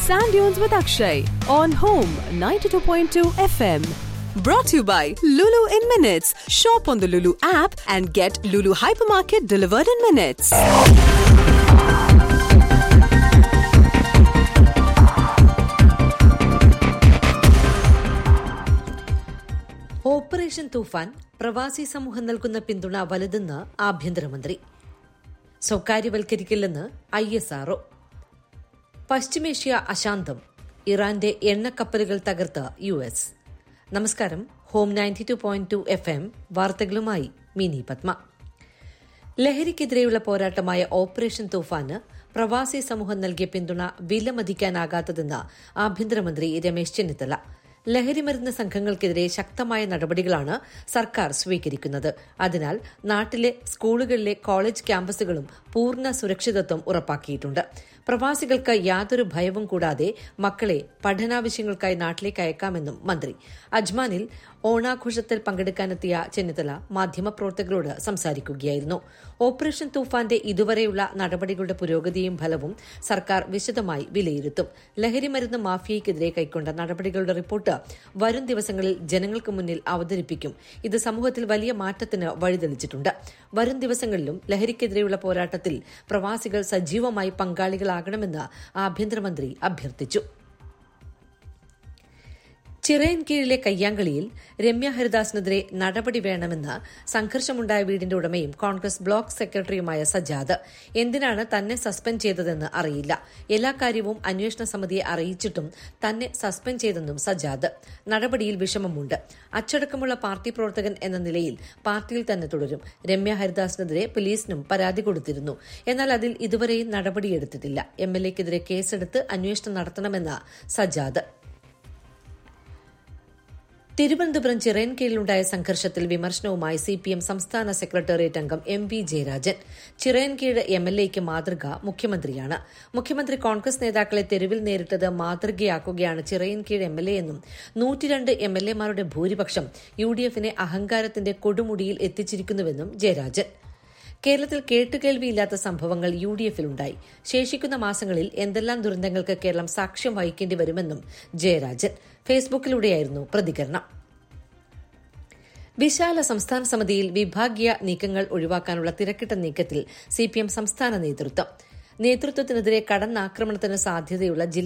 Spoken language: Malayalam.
Sand Dunes with Akshay on Home 92.2 FM. Brought to you by Lulu in Minutes. Shop on the Lulu app and get Lulu Hypermarket delivered in minutes. Operation Toofan പ്രവാസി സമൂഹം നൽകുന്ന പിന്തുണ വലുതെന്ന് ആഭ്യന്തരമന്ത്രി സ്വകാര്യവൽക്കരിക്കില്ലെന്ന് ഐ എസ് ആർഒ പശ്ചിമേഷ്യ അശാന്തം ഇറാന്റെ എണ്ണക്കപ്പലുകൾ തകർത്ത് യു എസ് നമസ്കാരം home ninety two point two F M വാർത്തകളുമായി മിനി പത്മ ലഹരിക്കെതിരെയുള്ള പോരാട്ടമായ ഓപ്പറേഷൻ തൂഫാന് പ്രവാസി സമൂഹം നൽകിയ പിന്തുണ വിലമതിക്കാനാകാത്തതെന്ന് ആഭ്യന്തരമന്ത്രി രമേശ് ചെന്നിത്തല ലഹരിമരുന്ന് സംഘങ്ങൾക്കെതിരെ ശക്തമായ നടപടികളാണ് സർക്കാർ സ്വീകരിക്കുന്നത് അതിനാൽ നാട്ടിലെ സ്കൂളുകളിലെ കോളേജ് ക്യാമ്പസുകളും പൂർണ്ണ സുരക്ഷിതത്വം ഉറപ്പാക്കിയിട്ടുണ്ട് പ്രവാസികൾക്ക് യാതൊരു ഭയവും കൂടാതെ മക്കളെ പഠനാവശ്യങ്ങൾക്കായി നാട്ടിലേക്ക് അയക്കാമെന്നും മന്ത്രി അജ്മാനിൽ ഓണാഘോഷത്തിൽ പങ്കെടുക്കാനെത്തിയ ചെന്നിത്തല മാധ്യമപ്രവർത്തകരോട് സംസാരിക്കുകയായിരുന്നു ഓപ്പറേഷൻ തൂഫാന്റെ ഇതുവരെയുള്ള നടപടികളുടെ പുരോഗതിയും ഫലവും സർക്കാർ വിശദമായി വിലയിരുത്തും ലഹരിമരുന്ന് മാഫിയയ്ക്കെതിരെ കൈക്കൊണ്ട നടപടികളുടെ റിപ്പോർട്ട് വരും ദിവസങ്ങളിൽ ജനങ്ങൾക്ക് മുന്നിൽ അവതരിപ്പിക്കും ഇത് സമൂഹത്തിൽ വലിയ മാറ്റത്തിന് വഴിതെളിച്ചിട്ടുണ്ട് വരും ദിവസങ്ങളിലും ലഹരിക്കെതിരെയുള്ള പോരാട്ടത്തിൽ പ്രവാസികൾ സജീവമായി പങ്കാളികളാകണമെന്ന് ആഭ്യന്തരമന്ത്രി അഭ്യർത്ഥിച്ചു ചിറയൻ കീഴിലെ കയ്യാങ്കളിയിൽ രമ്യ ഹരിദാസിനെതിരെ നടപടി വേണമെന്ന് സംഘർഷമുണ്ടായ വീടിന്റെ ഉടമയും കോൺഗ്രസ് ബ്ലോക്ക് സെക്രട്ടറിയുമായ സജാദ് എന്തിനാണ് തന്നെ സസ്പെൻഡ് ചെയ്തതെന്ന് അറിയില്ല എല്ലാ കാര്യവും അന്വേഷണ സമിതിയെ അറിയിച്ചിട്ടും തന്നെ സസ്പെൻഡ് ചെയ്തെന്നും സജാദ് നടപടിയിൽ വിഷമമുണ്ട് അച്ചടക്കമുള്ള പാർട്ടി പ്രവർത്തകൻ എന്ന നിലയിൽ പാർട്ടിയിൽ തന്നെ തുടരും രമ്യ ഹരിദാസിനെതിരെ പോലീസിനും പരാതി കൊടുത്തിരുന്നു എന്നാൽ അതിൽ ഇതുവരെയും നടപടിയെടുത്തിട്ടില്ല എം എൽ എക്കെതിരെ കേസെടുത്ത് അന്വേഷണം നടത്തണമെന്ന് സജാദ് തിരുവനന്തപുരം ചിറയൻകീഴിലുണ്ടായ സംഘർഷത്തിൽ വിമർശനവുമായി സി പി എം സംസ്ഥാന സെക്രട്ടേറിയറ്റ് അംഗം M V Jayarajan Chirayinkeezh M L എക്ക് മാതൃക മുഖ്യമന്ത്രിയാണ് മുഖ്യമന്ത്രി കോൺഗ്രസ് നേതാക്കളെ തെരുവിൽ നേരിട്ടത് മാതൃകയാക്കുകയാണ് ചിറയൻകീഴ് എം എൽ എ എന്നും നൂറ്റിരണ്ട് എം എൽ എമാരുടെ ഭൂരിപക്ഷം യു ഡി എഫിനെ അഹങ്കാരത്തിന്റെ കൊടുമുടിയിൽ എത്തിച്ചിരിക്കുന്നുവെന്നും ജയരാജൻ കേരളത്തിൽ കേട്ടുകേൾവിയില്ലാത്ത സംഭവങ്ങൾ യു ഡി എഫിലുണ്ടായി ശേഷിക്കുന്ന മാസങ്ങളിൽ എന്തെല്ലാം ദുരന്തങ്ങൾക്ക് കേരളം സാക്ഷ്യം വഹിക്കേണ്ടി വരുമെന്നും ജയരാജൻ ഫേസ്ബുക്കിലൂടെയായിരുന്നു പ്രതികരണം വിശാല സംസ്ഥാന സമിതിയിൽ വിഭാഗീയ നീക്കങ്ങൾ ഒഴിവാക്കാനുള്ള തിരക്കിട്ട നീക്കത്തിൽ സിപിഎം സംസ്ഥാന നേതൃത്വം നേതൃത്വത്തിനെതിരെ കടന്നാക്രമണത്തിന് സാധ്യതയുള്ള ജില്ലാ